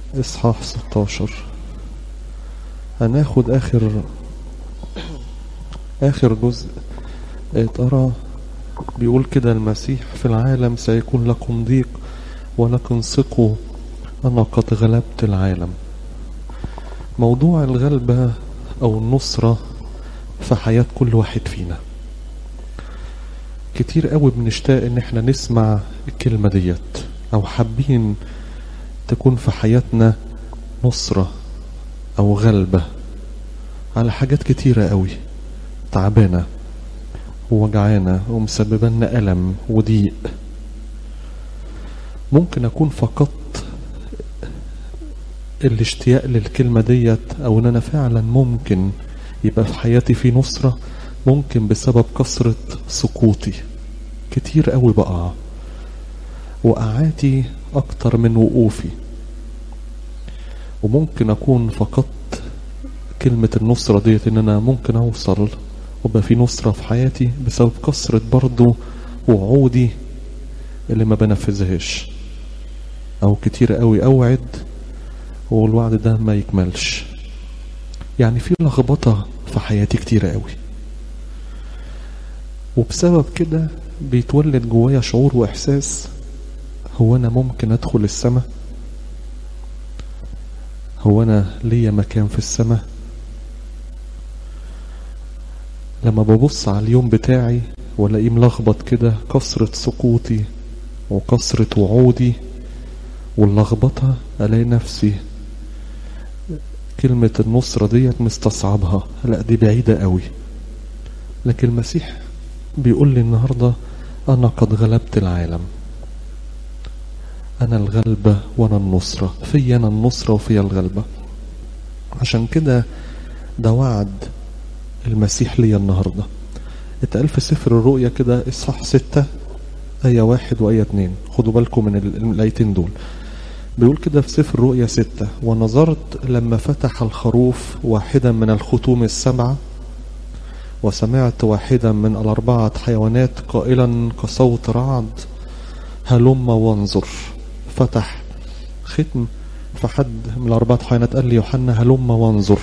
إصحاح 16 هناخد آخر آخر جزء ترى بيقول كده المسيح في العالم سيكون لكم ضيق ولكن ثقوا أنا قد غلبت العالم موضوع الغلبة أو النصرة في حياة كل واحد فينا كتير قوي بنشتاق ان احنا نسمع الكلمة ديت او حابين تكون في حياتنا نصرة او غلبة على حاجات كتيرة قوي تعبانة ووجعانة ومسببة لنا ألم وضيق ممكن أكون فقدت الاشتياق للكلمة ديت أو إن أنا فعلا ممكن يبقى في حياتي في نصرة ممكن بسبب كثرة سقوطي كتير قوي بقع وقعاتي أكتر من وقوفي وممكن أكون فقدت كلمة النصرة ديت إن أنا ممكن أوصل وبقى في نصرة في حياتي بسبب كثرة برضو وعودي اللي ما بنفذهاش أو كتير قوي أوعد والوعد ده ما يكملش يعني في لخبطة في حياتي كتير قوي وبسبب كده بيتولد جوايا شعور واحساس هو انا ممكن ادخل السماء هو انا ليا مكان في السماء لما ببص على اليوم بتاعي والاقيه ملخبط كده كثرة سقوطي وكثرة وعودي واللخبطة الاقي نفسي كلمة النصرة ديت مستصعبها لا دي بعيدة قوي لكن المسيح بيقول لي النهاردة أنا قد غلبت العالم أنا الغلبة وأنا النصرة في أنا النصرة وفي الغلبة عشان كده ده وعد المسيح لي النهاردة اتقال في سفر الرؤيا كده إصحاح ستة آية واحد وآية اتنين خدوا بالكم من الآيتين دول بيقول كده في سفر الرؤيا ستة ونظرت لما فتح الخروف واحدا من الختوم السبعة وسمعت واحدا من الأربعة حيوانات قائلا كصوت رعد هلم وانظر فتح ختم فحد من الأربعة حيوانات قال لي يوحنا هلم وانظر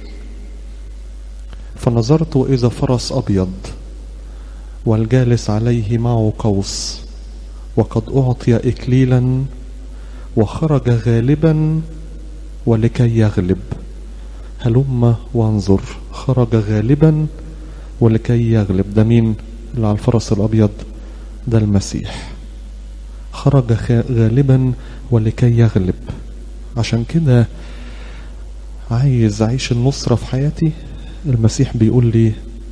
فنظرت وإذا فرس أبيض والجالس عليه معه قوس وقد أعطي إكليلا وخرج غالبا ولكي يغلب هلم وانظر خرج غالبا ولكي يغلب ده مين اللي على الفرس الأبيض ده المسيح خرج غالبا ولكي يغلب عشان كده عايز أعيش النصرة في حياتي المسيح بيقول لي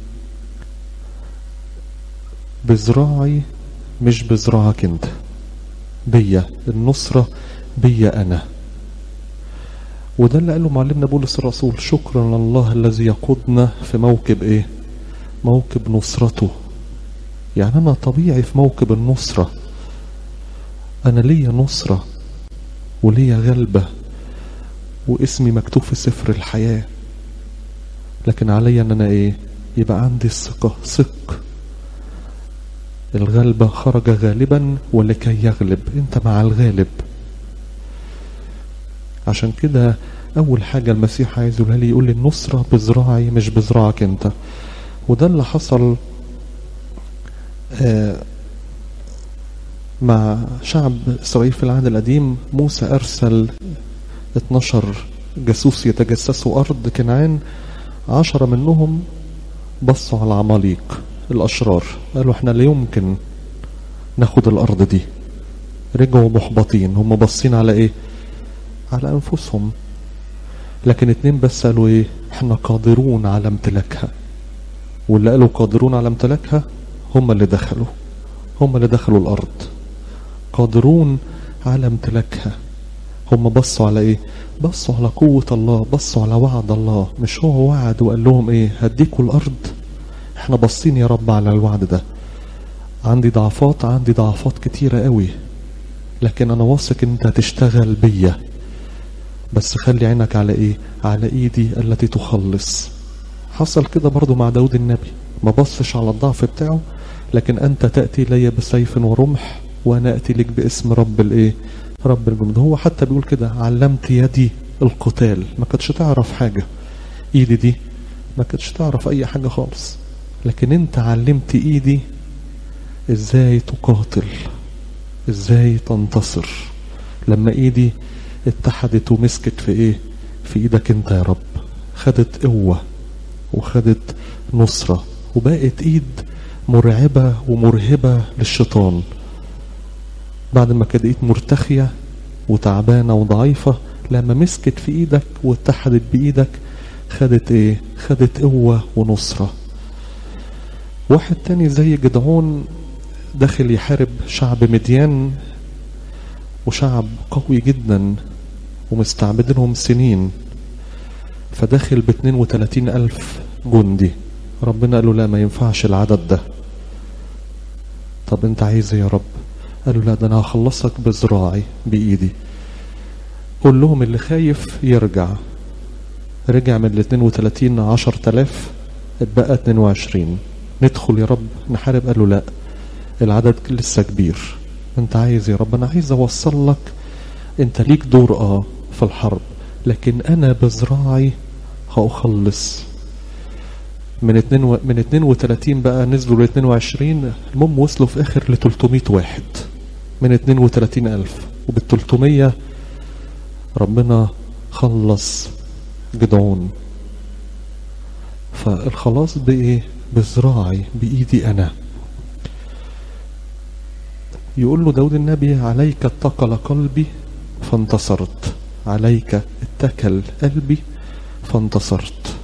بزراعي مش بزراعك انت بيا النصرة بيا أنا وده اللي قاله معلمنا بولس الرسول شكرا لله الذي يقودنا في موكب ايه موكب نصرته يعني أنا طبيعي في موكب النصرة أنا ليا نصرة وليا غلبة واسمي مكتوب في سفر الحياة لكن عليا أن أنا إيه يبقى عندي الثقة ثق الغلبة خرج غالبا ولكي يغلب انت مع الغالب عشان كده أول حاجة المسيح عايز يقولها لي يقول لي النصرة بزراعي مش بزراعك انت وده اللي حصل مع شعب إسرائيل في العهد القديم موسى أرسل 12 جاسوس يتجسسوا أرض كنعان عشرة منهم بصوا على عماليق الأشرار قالوا احنا لا يمكن ناخد الأرض دي رجعوا محبطين هم باصين على ايه على أنفسهم لكن اتنين بس قالوا ايه احنا قادرون على امتلاكها واللي قالوا قادرون على امتلاكها هم اللي دخلوا هم اللي دخلوا الأرض قادرون على امتلاكها هم بصوا على ايه بصوا على قوة الله بصوا على وعد الله مش هو وعد وقال لهم ايه هديكوا الأرض احنا باصين يا رب على الوعد ده عندي ضعفات عندي ضعفات كتيرة قوي لكن انا واثق ان انت هتشتغل بيا بس خلي عينك على ايه على ايدي التي تخلص حصل كده برضو مع داود النبي ما بصش على الضعف بتاعه لكن انت تأتي لي بسيف ورمح وانا اتي لك باسم رب الايه رب الجنود هو حتى بيقول كده علمت يدي القتال ما كانتش تعرف حاجة ايدي دي ما كانتش تعرف اي حاجة خالص لكن انت علمت ايدي ازاي تقاتل ازاي تنتصر لما ايدي اتحدت ومسكت في ايه في ايدك انت يا رب خدت قوة وخدت نصرة وبقت ايد مرعبة ومرهبة للشيطان بعد ما كانت ايد مرتخية وتعبانة وضعيفة لما مسكت في ايدك واتحدت بايدك خدت ايه خدت قوة ونصرة واحد تاني زي جدعون داخل يحارب شعب مديان وشعب قوي جدا ومستعبدينهم سنين فداخل ب 32 ألف جندي ربنا قال له لا ما ينفعش العدد ده طب انت عايز ايه يا رب قال له لا ده انا هخلصك بذراعي بايدي قول لهم اللي خايف يرجع رجع من ال 32 10000 اتبقى 22 ندخل يا رب نحارب قال له لا العدد لسه كبير انت عايز يا رب انا عايز اوصل لك انت ليك دور اه في الحرب لكن انا بذراعي هأخلص من اتنين و... من 32 بقى نزلوا ل 22 المهم وصلوا في اخر ل 300 واحد من 32 الف وبال 300 ربنا خلص جدعون فالخلاص بايه بذراعي بايدي انا يقول له داود النبي عليك اتكل قلبي فانتصرت عليك اتكل قلبي فانتصرت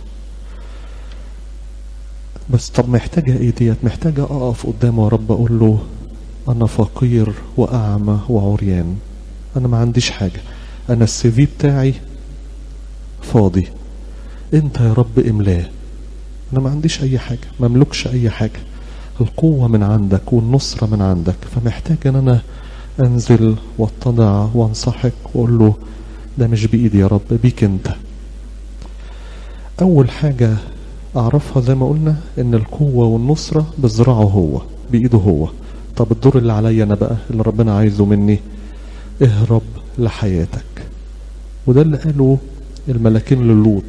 بس طب محتاجة ايه ديت محتاجة اقف قدامه يا رب اقول له انا فقير واعمى وعريان انا ما عنديش حاجة انا السي في بتاعي فاضي انت يا رب املاه انا ما عنديش اي حاجة ما مملكش اي حاجة القوة من عندك والنصرة من عندك فمحتاج ان انا انزل واتضع وانصحك واقول له ده مش بايدي يا رب بيك انت اول حاجة اعرفها زي ما قلنا ان القوة والنصرة بذراعه هو بايده هو طب الدور اللي عليا انا بقى اللي ربنا عايزه مني اهرب لحياتك وده اللي قاله الملاكين للوط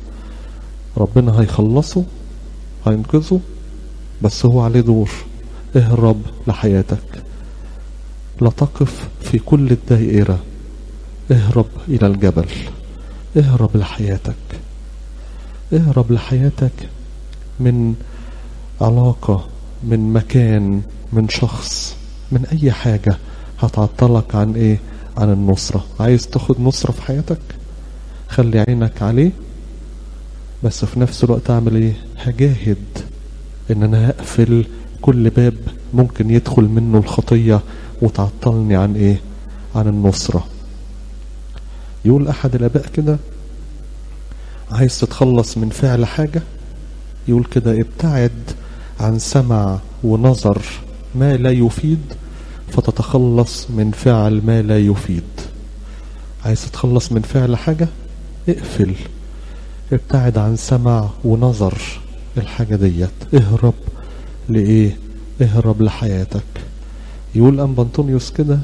ربنا هيخلصه هينقذه بس هو عليه دور اهرب لحياتك لا تقف في كل الدائرة اهرب إلى الجبل اهرب لحياتك اهرب لحياتك من علاقة من مكان من شخص من أي حاجة هتعطلك عن إيه عن النصرة عايز تاخد نصرة في حياتك خلي عينك عليه بس في نفس الوقت أعمل إيه هجاهد إن أنا هقفل كل باب ممكن يدخل منه الخطية وتعطلني عن إيه عن النصرة يقول أحد الآباء كده عايز تتخلص من فعل حاجة يقول كده ابتعد عن سمع ونظر ما لا يفيد فتتخلص من فعل ما لا يفيد عايز تتخلص من فعل حاجة اقفل ابتعد عن سمع ونظر الحاجة ديت اهرب لإيه اهرب لحياتك يقول أنبا أنطونيوس كده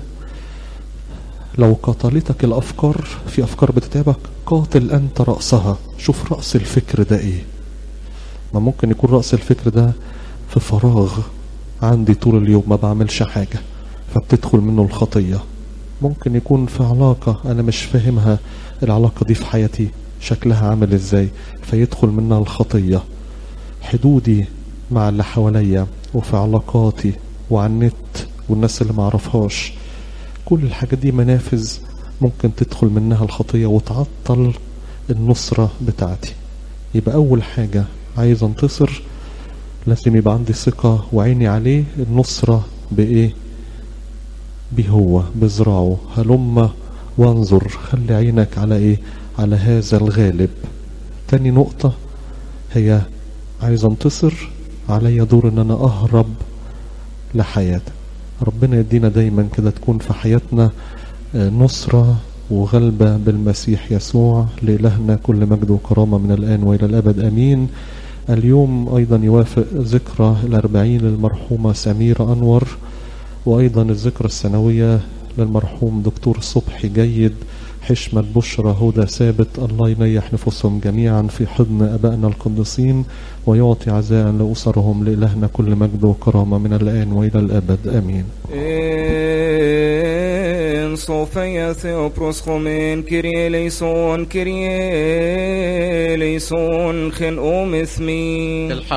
لو قاتلتك الأفكار في أفكار بتتعبك قاتل أنت رأسها شوف رأس الفكر ده إيه ما ممكن يكون رأس الفكر ده في فراغ عندي طول اليوم ما بعملش حاجة فبتدخل منه الخطية ممكن يكون في علاقة أنا مش فاهمها العلاقة دي في حياتي شكلها عامل إزاي فيدخل منها الخطية حدودي مع اللي حواليا وفي علاقاتي وعلى النت والناس اللي معرفهاش كل الحاجات دي منافذ ممكن تدخل منها الخطية وتعطل النصرة بتاعتي يبقى أول حاجة عايز انتصر لازم يبقى عندي ثقة وعيني عليه النصرة بإيه بهو بزرعه هلم وانظر خلي عينك على إيه على هذا الغالب تاني نقطة هي عايز انتصر عليا دور ان انا اهرب لحياتك ربنا يدينا دايما كده تكون في حياتنا نصرة وغلبة بالمسيح يسوع لإلهنا كل مجد وكرامة من الآن وإلى الأبد أمين اليوم أيضا يوافق ذكرى الأربعين للمرحومة سميرة أنور وأيضا الذكرى السنوية للمرحوم دكتور صبحي جيد حشمة بشرى هدى ثابت الله ينيح نفوسهم جميعا في حضن أبائنا القديسين ويعطي عزاء لأسرهم لإلهنا كل مجد وكرامة من الآن وإلى الأبد آمين En Sofia Theoproschomen, Kyrie eleison, Kyrie eleison, Chen Omithmi.